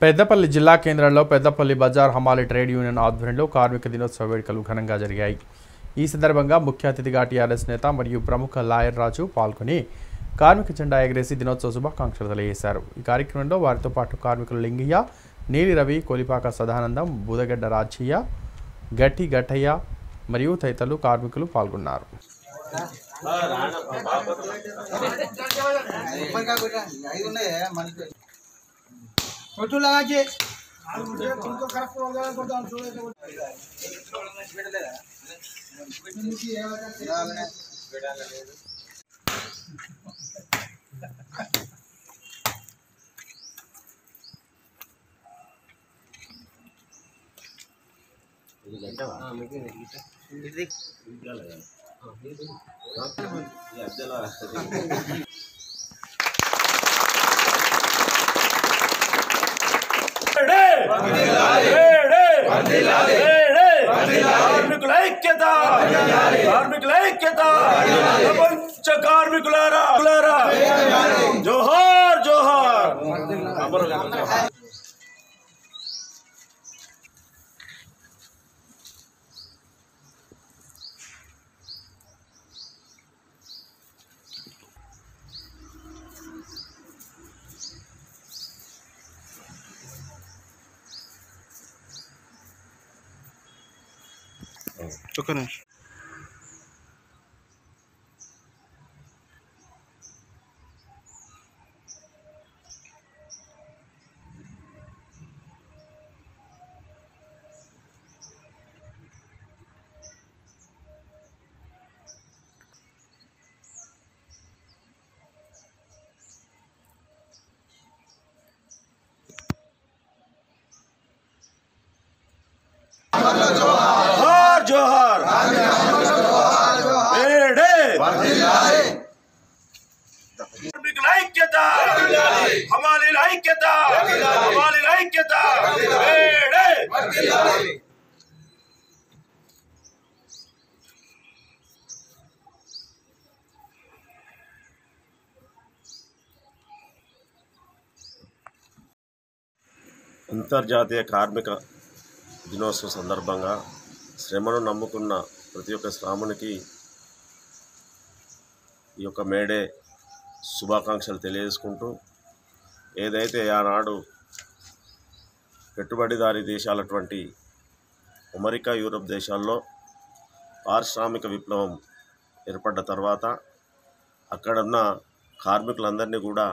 పెద్దపల్లి జిల్లా కేంద్రంలో పెద్దపల్లి బజార్ హమాలి ట్రేడ్ యూనియన్ ఆధ్వర్యంలో కార్మిక దినోత్సవ వేడుకలు ఘనంగా జరిగాయి ఈ సందర్భంగా ముఖ్య అతిథిగా టీఆర్ఎస్ నేత మరియు ప్రముఖ లాయర్ రాజు పాల్గొని కార్మిక జెండా ఎగరేసి దినోత్సవ శుభాకాంక్షలు తెలియజేశారు ఈ కార్యక్రమంలో వారితో పాటు కార్మికులు లింగయ్య నీలి రవి కొలిపాక సదానందం బుదగడ్డ రాజయ్య గట్టి గట్టయ్య మరియు తదితరులు కార్మికులు పాల్గొన్నారు छोटू लगा के కార్మికుల ఐక్యత కార్మికుల ఐక్యత ప్రపంచ కార్మికులారా జోహార్ జోహార్ జోహార్ జోహార్ ఏడే కార్మికుల ఐక్యత హమాలీల ఐక్యత హమాలీల ఐక్యత ఏడే అంతర్జాతీయ కార్మిక దినోత్సవం సందర్భంగా శ్రమను నమ్ముకున్న ప్రతి ఒక్క శ్రామునికి ఈ యొక్క మేడే శుభాకాంక్షలు తెలియజేసుకుంటూ ఏదైతే ఆనాడు పెట్టుబడిదారీ దేశాలటువంటి అమెరికా యూరప్ దేశాల్లో పారిశ్రామిక విప్లవం ఏర్పడ్డ తర్వాత అక్కడున్న కార్మికులందరినీ కూడా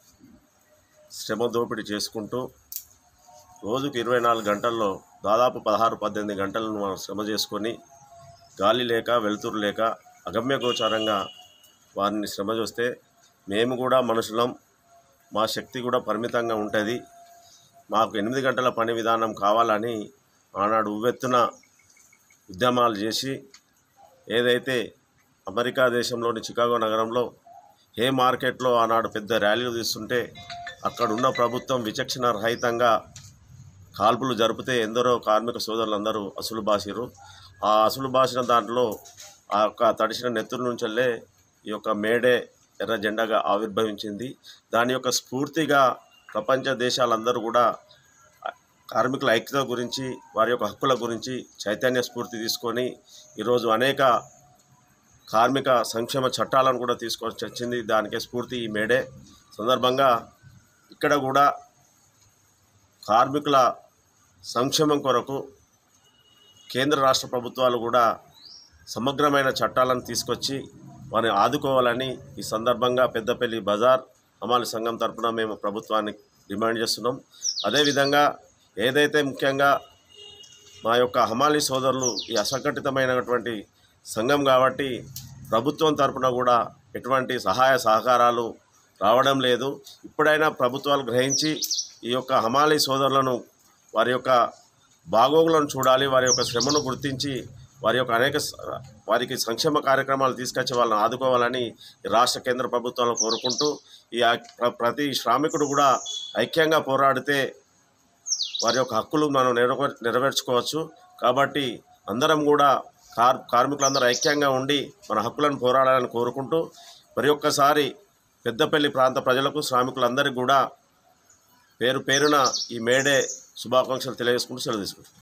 శ్రమ దోపిడీ చేసుకుంటూ రోజుకు ఇరవై నాలుగు గంటల్లో దాదాపు పదహారు పద్దెనిమిది గంటలను మనం శ్రమ చేసుకొని గాలి లేక వెలుతురు లేక అగమ్యగోచారంగా వారిని శ్రమ చూస్తే మేము కూడా మనుషులం మా శక్తి కూడా పరిమితంగా ఉంటుంది మాకు ఎనిమిది గంటల పని విధానం కావాలని ఆనాడు ఉవ్వెత్తున ఉద్యమాలు చేసి ఏదైతే అమెరికా దేశంలోని చికాగో నగరంలో ఏ మార్కెట్లో ఆనాడు పెద్ద ర్యాలీలు తీస్తుంటే అక్కడున్న ప్రభుత్వం విచక్షణ రహితంగా కాల్పులు జరిపితే ఎందరో కార్మిక సోదరులందరూ అసలు బాసిరు ఆ అసలు బాసిన దాంట్లో ఆ యొక్క తడిసిన నెత్తురు నుంచెల్లే ఈ యొక్క మేడే ఎర్ర జెండాగా ఆవిర్భవించింది దాని యొక్క స్ఫూర్తిగా ప్రపంచ దేశాలందరూ కూడా కార్మికుల ఐక్యత గురించి వారి యొక్క హక్కుల గురించి చైతన్య స్ఫూర్తి తీసుకొని ఈరోజు అనేక కార్మిక సంక్షేమ చట్టాలను కూడా తీసుకొని వచ్చింది దానికే స్ఫూర్తి ఈ మేడే సందర్భంగా ఇక్కడ కూడా కార్మికుల సంక్షేమం కొరకు కేంద్ర రాష్ట్ర ప్రభుత్వాలు కూడా సమగ్రమైన చట్టాలను తీసుకొచ్చి వారిని ఆదుకోవాలని ఈ సందర్భంగా పెద్దపల్లి బజార్ అమాలి సంఘం తరపున మేము ప్రభుత్వాన్ని డిమాండ్ చేస్తున్నాం అదేవిధంగా ఏదైతే ముఖ్యంగా మా యొక్క హమాలి సోదరులు ఈ అసంఘటితమైనటువంటి సంఘం కాబట్టి ప్రభుత్వం తరపున కూడా ఎటువంటి సహాయ సహకారాలు రావడం లేదు ఇప్పుడైనా ప్రభుత్వాలు గ్రహించి ఈ యొక్క హమాలి సోదరులను వారి యొక్క బాగోగులను చూడాలి వారి యొక్క శ్రమను గుర్తించి వారి యొక్క అనేక స- వారికి సంక్షేమ కార్యక్రమాలు తీసుకొచ్చి వాళ్ళని ఆదుకోవాలని ఈ రాష్ట్ర కేంద్ర ప్రభుత్వాలను కోరుకుంటూ ఈ ఆ- ప్ర- ప్రతి శ్రామికుడు కూడా ఐక్యంగా పోరాడితే వారి యొక్క హక్కులు మనం నెరవే నెరవేర్చుకోవచ్చు కాబట్టి అందరం కూడా కార్ కార్మికులందరూ ఐక్యంగా ఉండి మన హక్కులను పోరాడాలని కోరుకుంటూ మరి ఒక్కసారి పెద్దపల్లి ప్రాంత ప్రజలకు శ్రామికులందరికీ కూడా పేరు పేరున ఈ మేడే శుభాకాంక్షలు తెలియజేసుకుంటూ సెలవు తీసుకుంటాం